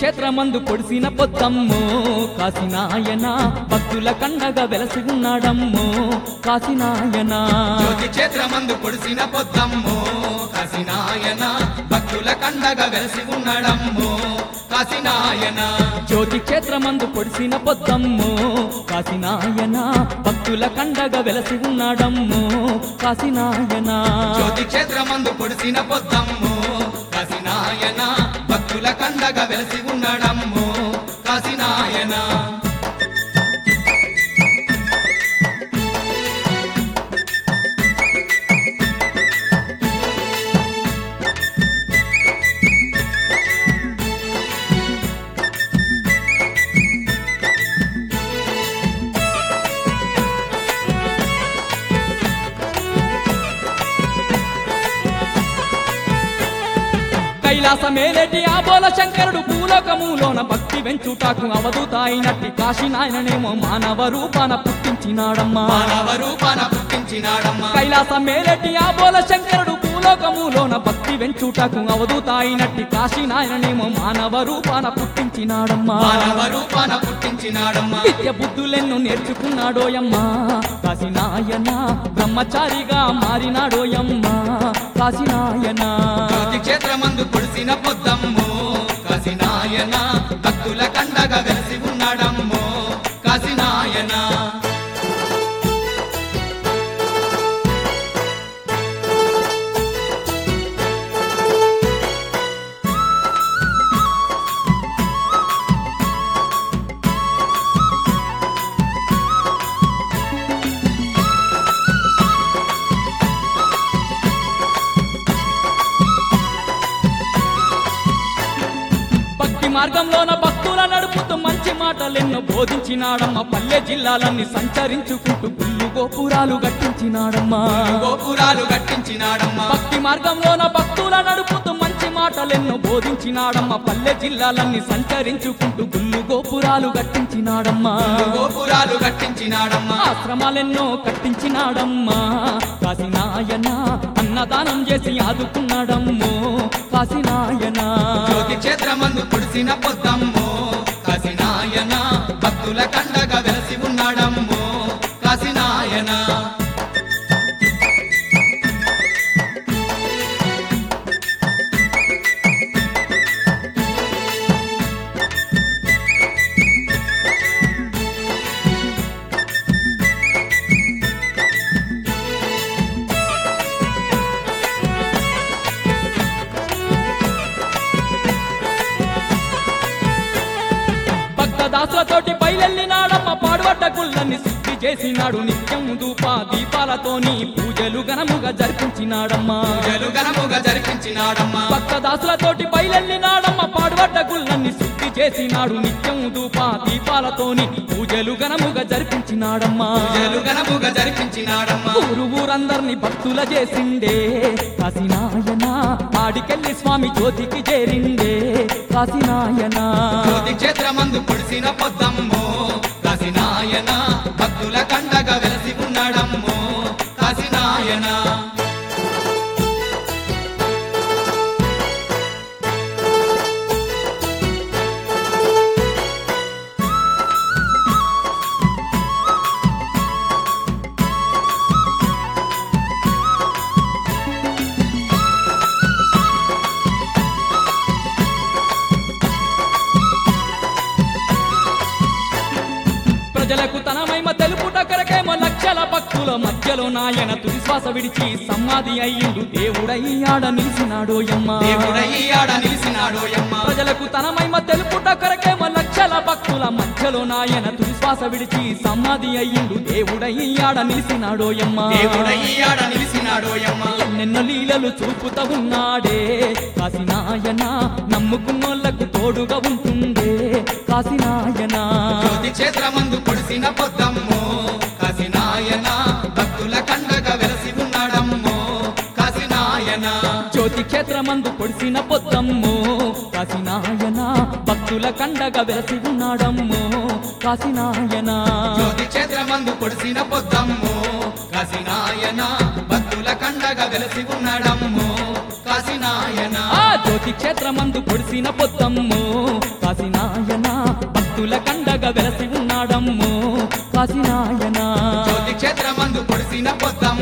క్షేత్రమందు పొడిసిన పొద్దమ్మో కాశీనాయన భక్తుల కండగా వెలసి ఉన్నాడమ్మో కాశీనాయన జ్యోతి క్షేత్రమందు పొడిసిన పొద్దమ్మో కాశీనాయన భక్తుల కండగా వెలసి ఉన్నాడమ్మో కాశీనాయన జ్యోతి క్షేత్రమందు పొడిసిన పొద్దమ్మో కాశీనాయన భక్తుల కండగా వెలసి ఉన్నాడమ్మో కాశీనాయన జ్యోతి క్షేత్రమందు పొడిసిన పొద్దమ్మో కాశీనాయన భక్తుల కండగా వెలసి ఉన్నాడమ్మో కాశీనాయన కైలాసమేలేటి ఆ బోల శంకరుడు భూలోకములోన భక్తి వెంచుటాకు అవధూతాయినట్టి కాశీనాయననేమో మానవ రూపాన పుట్టించినాడమ్మా మానవ రూపాన పుట్టించినాడమ్మా కైలాసమేలేటి ఆ బోల శంకరుడు భూలోకములోన భక్తి వెంచుటకు అవధూతాయినట్టి కాశీనాయననేమో మానవ రూపాన పుట్టించినాడమ్మా మానవ రూపాన పుట్టించినాడమ్మా విద్య బుద్ధులెన్నో నేర్చుకున్నాడోయమ్మా కాశీనాయన బ్రహ్మచారిగా మారినాడోయమ్మా కాశీనాయన జ్యోతి క్షేత్రమందు పొడిసిన పొద్దమ్మో కాశీనాయన భక్తుల కండగా వెలిసి ఉన్నాడమ్మో కాశీనాయన భక్తి మార్గంలోన భక్తుల నడుపుతూ మంచి మాటలెన్నో బోధించినాడమ్మ పల్లె జిల్లాలన్నీ సంచరించుకుంటూ గుళ్ళు గోపురాలు గట్టించినాడమ్మా గోపురాలు కట్టించినాడమ్మా భక్తి మార్గంలోన భక్తుల నడుపుతూ మంచి మాటలెన్నో బోధించినాడమ్మ పల్లె జిల్లాలన్నీ సంచరించుకుంటూ గుళ్ళు గోపురాలు గట్టించినాడమ్మా గోపురాలు కట్టించినాడమ్మా ఆశ్రమాలెన్నో కట్టించినాడమ్మా కాశీనాయన అన్నదానం చేసి ఆదుకున్నాడమ్మో కాశీనాయన జ్యోతి క్షేత్రమందు పొడిసిన పొద్దమ్మో కాశీనాయన భక్తుల కండగా వెలసి ఉన్నాడమ్మో కాశీనాయన భక్తదాసులతోటి బయలెళ్ళినాడమ్మ పాడుబడ్డ గుళ్ళని శుద్ధి చేసినాడు నిత్యం ధూప దీపాలతోని పూజలు ఘనముగా జరిపించినాడమ్మా పూజలు ఘనముగా జరిపించినాడమ్మా భక్తదాసులతోటి బయలెళ్ళినాడమ్మ పాడుబడ్డ గుళ్ళని శుద్ధి చేసినాడు నిత్యం ధూప దీపాలతోని పూజలు ఘనముగా జరిపించినాడమ్మా పూజలు ఘనముగా జరిపించినాడమ్మా ఊరు ఊరందరిని భక్తుల చేసిండే కాశీనాయన ఆడికెళ్ళి స్వామి జ్యోతికి చేరిండే కాశీనాయన జ్యోతి క్షేత్రమందు పొడిసిన పొద్దమ్మో కాశీనాయన భక్తుల కండగా వెలసి ఉన్నాడమ్మో కాశీనాయన ప్రజలకు తన మహిమ తెలుపుట కొరకేమో లక్షల భక్తుల మధ్యలో నాయన తుది శ్వాస విడిచి సమాధి అయ్యిండు దేవుడయ్యాడ నిలిచినాడో యమ్మ దేవుడయ్యాడ నిలిచినాడోయమ్మ ప్రజలకు తన మహిమ తెలుపుట కొరకేమో లక్షల భక్తుల మధ్యలో నాయన తుది శ్వాస విడిచి సమాధి అయ్యిండు దేవుడయ్యాడ నిలిచినాడో యమ్మ దేవుడయ్యాడ నిలిచినాడోయమ్మ ఎన్నెన్నో లీలలు చూపుతా ఉన్నాడే కాశీనాయన నమ్ముకున్నోళ్లకు తోడుగా ఉంటుండే కాశీనాయన జ్యోతి క్షేత్రమందు పొడిసిన పొద్దమ్మో కాశీనాయన భక్తుల కండగా వెలసి ఉన్నాడమ్మో కాశీనాయన జ్యోతి క్షేత్రమందు పొడిసిన పొద్దమ్మో కాశీనాయన భక్తుల కండగా వెలసి ఉన్నాడమ్మో కాశీనాయన జ్యోతి క్షేత్రమందు పొడిసిన పొద్దమ్మో కాశీనాయన భక్తుల కండగా వెలసి ఉన్నాడమ్మో కాశీనాయన ఆ జ్యోతి జ్యోతి క్షేత్రమందు పొడిసిన పొద్దమ్మో కాశీనాయన భక్తుల కండగా వెలసి ఉన్నాడమ్మో కాశీనాయన జ్యోతి క్షేత్రమందు పొడిసిన పొద్దమ్మో